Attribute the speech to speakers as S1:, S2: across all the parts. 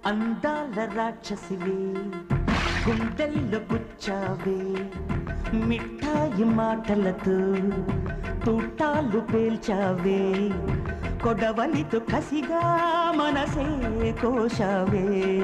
S1: అందాల రాక్షసివే గుండెల్లో గుచ్చావే మిఠాయి మాటలతో తూటాలు పేల్చావే కొడవలితో కసిగా మనసే కోశావే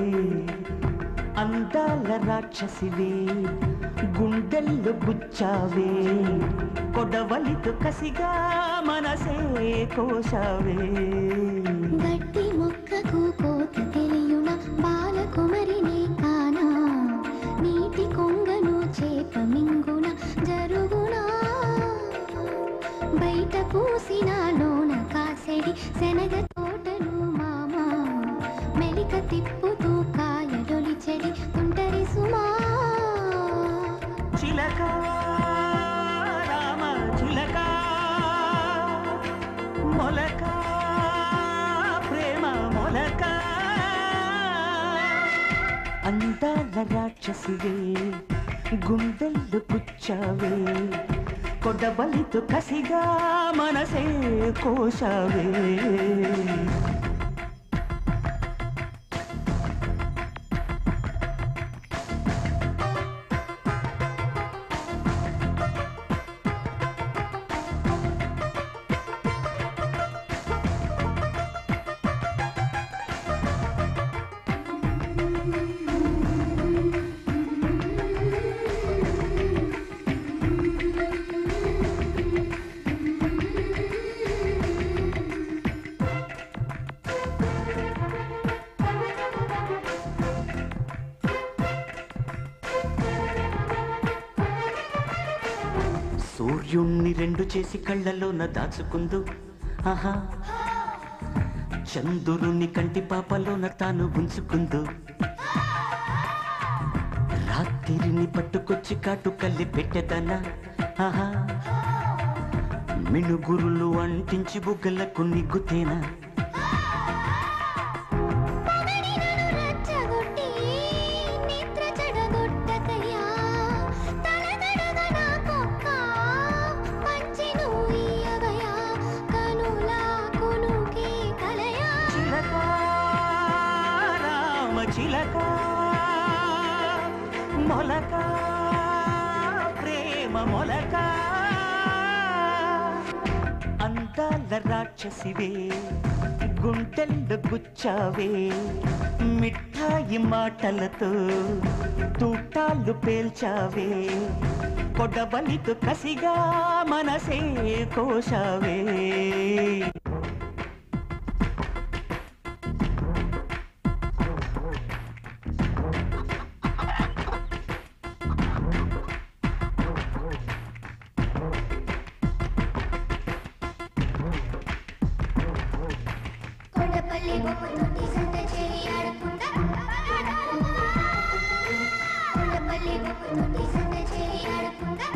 S1: అందాల రాక్షసివే గుండెల్లో గుచ్చావే కొడవలితో కసిగా మనసే కోశావే
S2: గట్టి మొక్కకు కోత తెలియున బాలకుమరినే కానా నీటి కొంగను చేప మింగున జరుగునా బయట పూసిన లోన కాసెడి శనగ తోటను మామ మెలిక తిప్పుతూ కాయడొలి చెడి తుంటరి సుమా
S1: చిలక రామ చిలక మొలక ప్రేమ మొలక అందాల రాక్షసివే గుండెల్లో పుచ్చావే కొడబలితో కసిగా మనసే కోశావే సూర్యుణ్ణి రెండు చేసి కళ్ళలోన దాచుకుందు ఆహా చంద్రుని కంటి పాపలోన తాను ఉంచుకుందు రాత్రిని పట్టుకొచ్చి కాటు కల్లి పెట్టెదనా ఆహా మినుగురులు అంటించి బుగ్గలకు నిగ్గుతేనా
S2: రచ్చగొట్టి నిద్ర చెడగొట్టకయ్యా తలదడగ నా కుక్క పంచి నువ్వియగయా కనుల కునుకే కలయా
S1: చిలక రామ చిలక మొలక ప్రేమ మొలక అందాల రాక్షసివే గుంటెల్లో గుచ్చావే మిఠాయి మాటలతో తూటాలు పేల్చావే కొడవలితో కసిగా మనసే కోశావే
S2: కొండపల్లి బొమ్మతోటి సంత చేయి ఆడకుండా కొండపల్లి బొమ్మతోటి సంత చేయి ఆడకుండా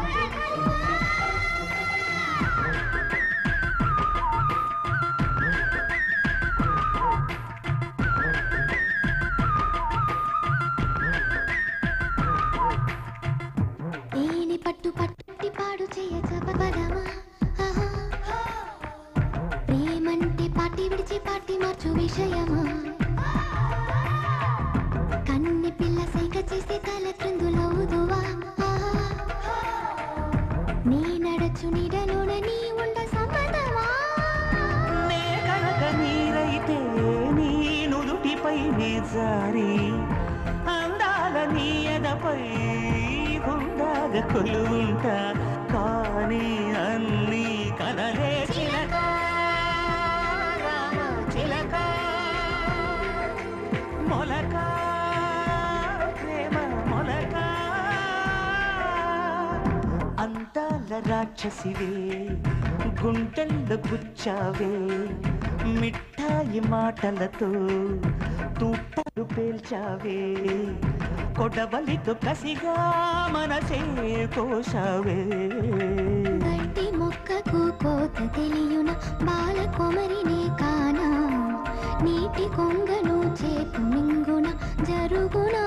S2: ఏని పట్టు పట్టి పాడు చేయ చపదమా ఆహా ప్రేమంటే పాటి విడిచి పాటి మార్చు విషయమా కన్ని పిల్ల సైగ చేసి తల క్రిందులవుదువా నీ నడచు నీడలోన నీ ఉండ సమ్మతమా
S1: నే కనుక నీరైతే నీ నుదుటిపై నీ జారి అందాల నీ ఎదపై గుండాగ కొలువుంటా కానీ అన్ని కలలే చిలక రామ చిలక మొలక ప్రేమ మొలక అందాల రాక్షసివే గుంటెల్లో గుచ్చావే మిఠాయి మాటలతో తూటాలు పేల్చావే కొడవలితో కసిగా మనసే కోశావే
S2: గడ్డి మొక్కకు కోత తెలియున బాల కొమరినే కానా నీటి కొంగను చేపు మింగున జరుగునా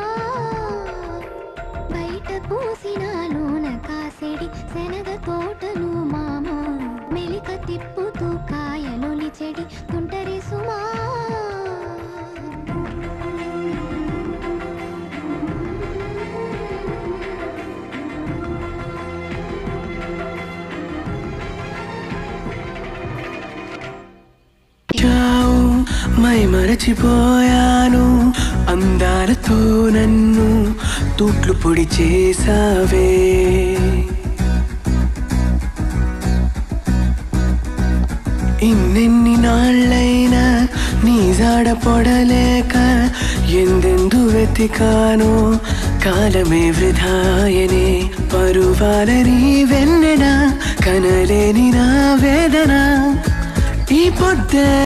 S2: బయట పూసిన లోన కాసెడి శనగ తోటను మామ మెలిక తిప్పుతూ కాయలొలి చెడి తుంటరి సుమా
S3: మరచిపోయాను అందాలతో నన్ను తూట్లు పొడి చేసావే ఇన్నెన్ని నాళ్ళైనా నీ జాడ పొడలేక ఎందెందు వెతికానో కాలమే వృధాయనే పరువాలని వెన్నెన కనలేని నా వేదన ఈ పొద్దే